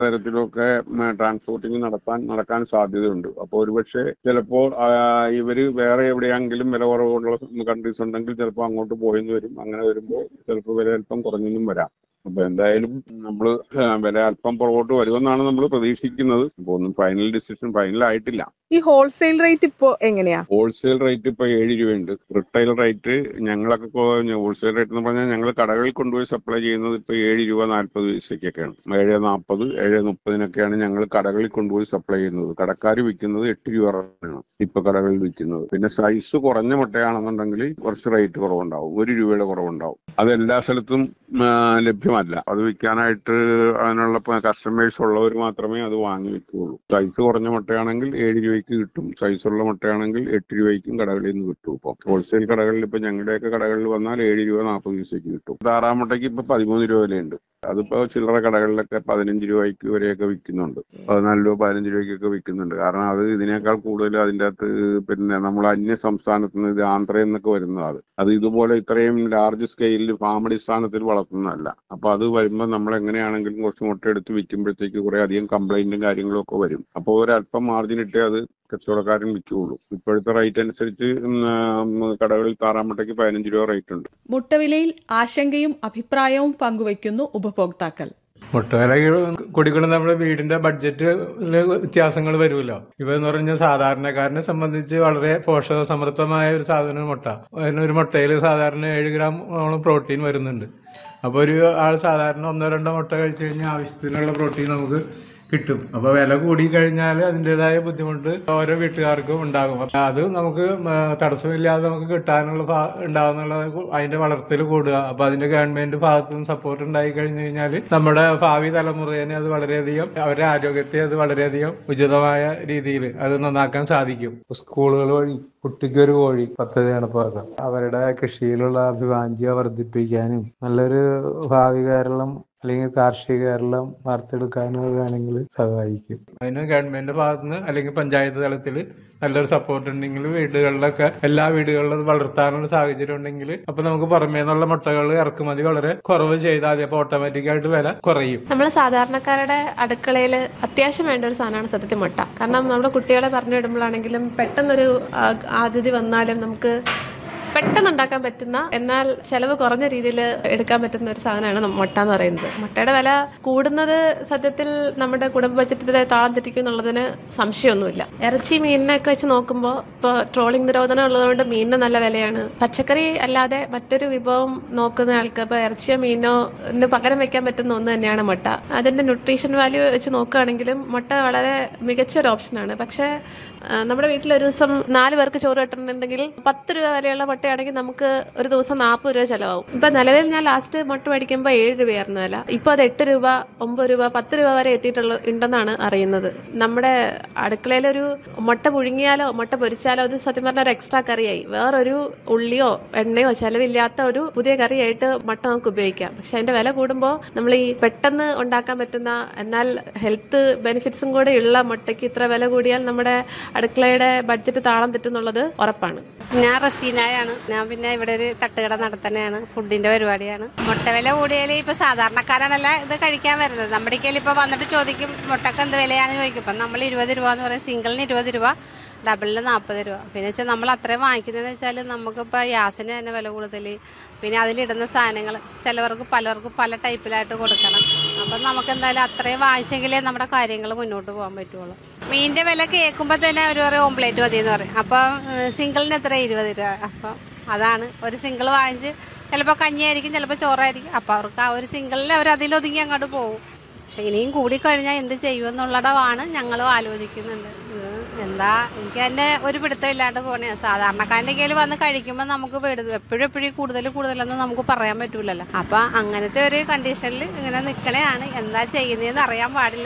തരത്തിലൊക്കെ transporting നടത്താൻ നടക്കാൻ സാധ്യതയുണ്ട് അപ്പോൾ ഒരുപക്ഷെ ചിലപ്പോൾ ആ, ഇവര് വേറെ എവിടെയെങ്കിലും വില കുറവുള്ള കൺട്രീസ് ഉണ്ടെങ്കിൽ ചിലപ്പോൾ അങ്ങോട്ട് പോയെന്ന് വരും അങ്ങനെ വരുമ്പോൾ ചിലപ്പോൾ വില അല്പം കുറഞ്ഞെന്നും വരാം അപ്പൊ എന്തായാലും നമ്മൾ വില അല്പം പുറകോട്ട് വരുമെന്നാണ് നമ്മൾ പ്രതീക്ഷിക്കുന്നത് അപ്പോൾ ഒന്നും ഫൈനൽ ഡിസിഷൻ ഫൈനൽ ആയിട്ടില്ല ഈ ഹോൾസെയിൽ റേറ്റ് ഇപ്പോ എങ്ങനെയാ ഹോൾസെയിൽ റേറ്റ് ഇപ്പൊ ഏഴ് രൂപയുണ്ട് റിട്ടൈൽ റേറ്റ് ഞങ്ങളൊക്കെ ഹോൾസെയിൽ റേറ്റ് എന്ന് പറഞ്ഞാൽ ഞങ്ങൾ കടകളിൽ കൊണ്ടുപോയി സപ്ലൈ ചെയ്യുന്നത് ഇപ്പൊ ഏഴ് രൂപ നാൽപ്പത് പൈസയ്ക്കൊക്കെയാണ് ഏഴ് നാൽപ്പത് ഏഴ് മുപ്പതിനൊക്കെയാണ് ഞങ്ങൾ കടകളിൽ കൊണ്ടുപോയി സപ്ലൈ ചെയ്യുന്നത് കടക്കാർ വിൽക്കുന്നത് എട്ട് രൂപ ആണ് ഇപ്പൊ കടകളിൽ വിൽക്കുന്നത് പിന്നെ സൈസ് കുറഞ്ഞ മുട്ടയാണെന്നുണ്ടെങ്കിൽ കുറച്ച് റേറ്റ് കുറവുണ്ടാവും ഒരു രൂപയുടെ കുറവുണ്ടാവും അത് എല്ലാ സ്ഥലത്തും ആ, ലഭ്യമല്ല അത് വിൽക്കാനായിട്ട് അതിനുള്ള കസ്റ്റമേഴ്സ് ഉള്ളവർ മാത്രമേ അത് വാങ്ങി വെക്കുകയുള്ളൂ സൈസ് കുറഞ്ഞ മുട്ടയാണെങ്കിൽ ഏഴ് രൂപയ്ക്ക് കിട്ടും സൈസ് ഉള്ള മുട്ടയാണെങ്കിൽ എട്ട് രൂപയ്ക്കും കടകളിൽ നിന്ന് കിട്ടും ഇപ്പം ഹോൾസെയിൽ കടകളിൽ ഇപ്പൊ ഞങ്ങളുടെയൊക്കെ കടകളിൽ വന്നാൽ ഏഴ് രൂപ നാൽപ്പത് പൈസയ്ക്ക് കിട്ടും താറാം മുട്ടയ്ക്ക് ഇപ്പൊ പതിമൂന്ന് രൂപ വിലയുണ്ട് അതിപ്പോ ചില്ലറ കടകളിലൊക്കെ പതിനഞ്ച് രൂപയ്ക്ക് വരെയൊക്കെ വിൽക്കുന്നുണ്ട് പതിനാല് രൂപ പതിനഞ്ച് രൂപയ്ക്കൊക്കെ വിൽക്കുന്നുണ്ട് കാരണം അത് ഇതിനേക്കാൾ കൂടുതൽ അതിൻ്റെ അകത്ത് പിന്നെ നമ്മൾ അന്യ സംസ്ഥാനത്ത് നിന്ന് ഇത് ആന്ധ്രയിൽ നിന്നൊക്കെ വരുന്നതാണ് അത് ഇതുപോലെ ഇത്രയും ലാർജ് സ്കെയിലിൽ ഫാം അടിസ്ഥാനത്തിൽ വളർത്തുന്നതല്ല അപ്പൊ അത് വരുമ്പോൾ നമ്മൾ എങ്ങനെയാണെങ്കിലും കുറച്ച് മുട്ട എടുത്ത് വിൽക്കുമ്പോഴത്തേക്ക് കുറെ അധികം കംപ്ലൈന്റും കാര്യങ്ങളും ഒക്കെ വരും അപ്പോൾ ഒരല്പം മാർജിൻ ഇട്ടേ അത് കച്ചവടക്കാരൻ വിൽക്കുകയുള്ളൂ ഇപ്പോഴത്തെ റേറ്റ് അനുസരിച്ച് ഉം, ആ, ഉം, കടകളിൽ താറാമുട്ടയ്ക്ക് പതിനഞ്ച് രൂപ റേറ്റ് ഉണ്ട് മുട്ടവിലയിൽ ആശങ്കയും അഭിപ്രായവും പങ്കുവയ്ക്കുന്നു ഉപഭോക്താക്കൾ മുട്ടവില കൂടിക്കൊണ്ട് നമ്മുടെ വീടിന്റെ ബഡ്ജറ്റിൽ വ്യത്യാസങ്ങൾ വരുമല്ലോ ഇവ എന്ന് പറഞ്ഞാൽ സാധാരണക്കാരനെ സംബന്ധിച്ച് വളരെ പോഷക സമൃദ്ധമായ ഒരു സാധനം മുട്ട അതിനൊരു മുട്ടയിൽ സാധാരണ ഏഴ് ഗ്രാമോളം പ്രോട്ടീൻ വരുന്നുണ്ട് അപ്പോൾ ഒരു ആൾ സാധാരണ ഒന്നോ രണ്ടോ മുട്ട കഴിച്ചു കഴിഞ്ഞാൽ ആവശ്യത്തിനുള്ള പ്രോട്ടീൻ നമുക്ക് കിട്ടും അപ്പൊ വില കൂടി കഴിഞ്ഞാൽ അതിൻ്റെതായ ബുദ്ധിമുട്ട് ഓരോ വീട്ടുകാർക്കും ഉണ്ടാകും അപ്പൊ അത് നമുക്ക് ഉം, തടസ്സമില്ലാതെ നമുക്ക് കിട്ടാനുള്ള ഭാ- ഉണ്ടാകുന്നുള്ള അതിന്റെ വളർത്തൽ കൂടുക അപ്പൊ അതിന്റെ ഗവൺമെന്റ് ഭാഗത്തു നിന്ന് സപ്പോർട്ട് ഉണ്ടായി കഴിഞ്ഞു കഴിഞ്ഞാൽ നമ്മുടെ ഭാവി തലമുറേനെ അത് വളരെയധികം അവരുടെ ആരോഗ്യത്തെ അത് വളരെയധികം ഉചിതമായ രീതിയിൽ അത് നന്നാക്കാൻ സാധിക്കും സ്കൂളുകൾ വഴി കുട്ടിക്കൊരു കോഴി പദ്ധതി നടപ്പാക്കാം അവരുടെ കൃഷിയിലുള്ള അഭിവാഞ്ഛ്യ വർദ്ധിപ്പിക്കാനും നല്ലൊരു ഭാവി കേരളം അല്ലെങ്കിൽ കാർഷിക കേരളം വാർത്തെടുക്കാനും അത് വേണമെങ്കിൽ സഹായിക്കും അതിന് ഗവൺമെന്റ് ഭാഗത്തുനിന്ന് അല്ലെങ്കിൽ പഞ്ചായത്ത് തലത്തിൽ നല്ലൊരു സപ്പോർട്ട് ഉണ്ടെങ്കിൽ വീടുകളിലൊക്കെ എല്ലാ വീടുകളിലും അത് വളർത്താനുള്ള സാഹചര്യം ഉണ്ടെങ്കിൽ അപ്പൊ നമുക്ക് പുറമേ നിന്നുള്ള മുട്ടകൾ ഇറക്കുമതി വളരെ കുറവ് ചെയ്താൽ മതി അപ്പൊ ഓട്ടോമാറ്റിക് ആയിട്ട് വില കുറയും നമ്മൾ സാധാരണക്കാരുടെ അടുക്കളയിൽ അത്യാവശ്യം വേണ്ട ഒരു സാധനമാണ് സത്യത്തിൽ മുട്ട കാരണം നമ്മുടെ കുട്ടികളെ പറഞ്ഞു വിടുമ്പോഴാണെങ്കിലും പെട്ടെന്നൊരു ആ, അതിഥി വന്നാലും നമുക്ക് പെട്ടെന്ന് ഉണ്ടാക്കാൻ പറ്റുന്ന എന്നാൽ ചെലവ് കുറഞ്ഞ രീതിയിൽ എടുക്കാൻ പറ്റുന്ന ഒരു സാധനമാണ് നം- മുട്ട എന്ന് പറയുന്നത് മുട്ടയുടെ വില കൂടുന്നത് സത്യത്തിൽ നമ്മുടെ കുടുംബ ബജറ്റിനെ താളം തെറ്റിക്കും എന്നുള്ളതിന് സംശയമൊന്നുമില്ല ഇറച്ചി മീനിനൊക്കെ വെച്ച് നോക്കുമ്പോൾ ഇപ്പോൾ ട്രോളിംഗ് നിരോധനം ഉള്ളതുകൊണ്ട് മീനിന് നല്ല വിലയാണ് പച്ചക്കറി അല്ലാതെ മറ്റൊരു വിഭവം നോക്കുന്ന ആൾക്ക് ഇപ്പോൾ ഇറച്ചിയോ മീനോ ന് പകരം വെക്കാൻ പറ്റുന്ന ഒന്ന് തന്നെയാണ് മുട്ട അതിന്റെ ന്യൂട്രീഷൻ വാല്യൂ വെച്ച് നോക്കുകയാണെങ്കിലും മുട്ട വളരെ മികച്ച ഒരു ഓപ്ഷനാണ് പക്ഷേ ആ, നമ്മുടെ വീട്ടിൽ ഒരു ദിവസം നാല് പേർക്ക് ചോറ് കിട്ടുന്നുണ്ടെങ്കിൽ പത്ത് രൂപ വരെയുള്ള മുട്ടയാണെങ്കിൽ നമുക്ക് ഒരു ദിവസം നാൽപ്പത് രൂപ ചിലവാകും ഇപ്പൊ നിലവിൽ ഞാൻ ലാസ്റ്റ് മുട്ട മേടിക്കുമ്പോൾ ഏഴ് രൂപയായിരുന്നു വില ഇപ്പൊ അത് എട്ട് രൂപ ഒമ്പത് രൂപ പത്ത് രൂപ വരെ എത്തിയിട്ടുള്ള ഉണ്ടെന്നാണ് അറിയുന്നത് നമ്മുടെ അടുക്കളയിലൊരു മുട്ട പുഴുങ്ങിയാലോ മുട്ട പൊരിച്ചാലോ അത് സത്യം പറഞ്ഞ ഒരു എക്സ്ട്രാ കറിയായി വേറൊരു ഉള്ളിയോ എണ്ണയോ ചെലവില്ലാത്ത ഒരു പുതിയ കറിയായിട്ട് മുട്ട നമുക്ക് ഉപയോഗിക്കാം പക്ഷെ അതിന്റെ വില കൂടുമ്പോൾ നമ്മൾ ഈ പെട്ടെന്ന് ഉണ്ടാക്കാൻ പറ്റുന്ന എന്നാൽ ഹെൽത്ത് ബെനിഫിറ്റ്സും കൂടെ ഉള്ള മുട്ടയ്ക്ക് ഇത്ര വില കൂടിയാൽ നമ്മുടെ അടുക്കളയുടെ ബഡ്ജറ്റ് താളം തെറ്റുന്നുള്ളത് ഉറപ്പാണ് ഞാൻ റസീനായാണ് ഞാൻ പിന്നെ ഇവിടെ ഒരു തട്ടുകട നടത്തന്നെയാണ് ഫുഡിന്റെ പരിപാടിയാണ് മുട്ടവില കൂടിയാൽ ഇപ്പൊ സാധാരണക്കാരാണല്ല ഇത് കഴിക്കാൻ വരുന്നത് നമ്മുടെ കയ്യിൽ ഇപ്പൊ വന്നിട്ട് ചോദിക്കും മുട്ടക്ക് എന്ത് വിലയാണെന്ന് ചോദിക്കും ഇപ്പം നമ്മൾ ഇരുപത് രൂപ എന്ന് പറയും സിംഗിളിന് ഇരുപത് രൂപ ഡബിളിന് നാൽപ്പത് രൂപ പിന്നെ വെച്ചാൽ നമ്മൾ അത്രയും വാങ്ങിക്കുന്നതെന്ന് വെച്ചാൽ നമുക്കിപ്പോൾ ഗ്യാസിന് തന്നെ വില കൂടുതൽ പിന്നെ അതിലിടുന്ന സാധനങ്ങൾ ചിലവർക്ക് പലർക്കും പല ടൈപ്പിലായിട്ട് കൊടുക്കണം അപ്പം നമുക്ക് എന്തായാലും അത്രയും വാങ്ങിച്ചെങ്കിലേ നമ്മുടെ കാര്യങ്ങൾ മുന്നോട്ട് പോകാൻ പറ്റുള്ളൂ മീനിൻ്റെ വില കേൾക്കുമ്പോൾ തന്നെ ഒരു പറയും ഓംപ്ലേറ്റ് മതി എന്ന് പറയും അപ്പം സിംഗിളിന് എത്ര ഇരുപത് രൂപ അപ്പം അതാണ് ഒരു സിംഗിൾ വാങ്ങിച്ച് ചിലപ്പോൾ കഞ്ഞിയായിരിക്കും ചിലപ്പോൾ ചോറായിരിക്കും അപ്പോൾ അവർക്ക് ആ ഒരു സിംഗിളിൽ അവർ അതിലൊതുങ്ങി അങ്ങോട്ട് പോകും പക്ഷെ ഇനിയും കൂടിക്കഴിഞ്ഞാൽ എന്ത് ചെയ്യുമെന്നുള്ളടവാണ് ഞങ്ങളും ആലോചിക്കുന്നുണ്ട് ഇത് എന്താ എനിക്ക് അതിൻ്റെ ഒരു പിടുത്തമില്ലാണ്ട് പോണേ സാധാരണക്കാരൻ്റെ കയ്യിൽ വന്ന് കഴിക്കുമ്പോൾ നമുക്ക് പേടും എപ്പോഴും എപ്പോഴും കൂടുതൽ കൂടുതലെന്ന് നമുക്ക് പറയാൻ പറ്റൂലല്ലോ അപ്പം അങ്ങനത്തെ ഒരു കണ്ടീഷനിൽ ഇങ്ങനെ നിൽക്കണയാണ് എന്താ ചെയ്യുന്നതെന്ന് അറിയാൻ പാടില്ല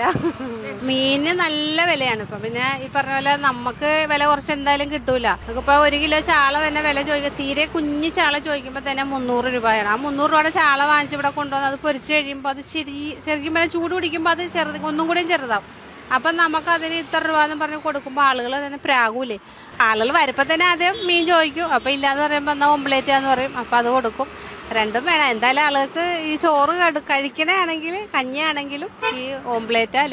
മീനിന് നല്ല വിലയാണ് ഇപ്പം പിന്നെ ഈ പറഞ്ഞ പോലെ നമുക്ക് വില കുറച്ച് എന്തായാലും കിട്ടൂല നമുക്കിപ്പോൾ ഒരു കിലോ ചാള തന്നെ വില ചോദിക്കുക തീരെ കുഞ്ഞു ചാള ചോദിക്കുമ്പോൾ തന്നെ മുന്നൂറ് രൂപയാണ് ആ മുന്നൂറ് രൂപയുടെ ചാള വാങ്ങിച്ച് ഇവിടെ കൊണ്ടുവന്ന് അത് പൊരിച്ച് കഴിയുമ്പോൾ അത് ശരി ശരിക്കും പറഞ്ഞാൽ ചൂട് പിടിക്കുമ്പോൾ അത് ചെറുത് ഒന്നും കൂടിയും ചെറുതാവും അപ്പം നമുക്ക് അതിന് ഇത്ര രൂപ എന്ന് പറഞ്ഞ് കൊടുക്കുമ്പോൾ ആളുകൾ തന്നെ പ്രാകൂലേ ആളുകൾ വരുമ്പോൾ തന്നെ ആദ്യം മീൻ ചോദിക്കും അപ്പോൾ ഇല്ലാന്ന് പറയുമ്പോൾ എന്നാൽ ഓംപ്ലേറ്റ് എന്ന് പറയും അപ്പോൾ അത് കൊടുക്കും രണ്ടും വേണം എന്തായാലും ആളുകൾക്ക് ഈ ചോറ് കഴിക്കണേ ആണെങ്കിൽ കഞ്ഞിയാണെങ്കിലും ഈ ഓംപ്ലേറ്റ്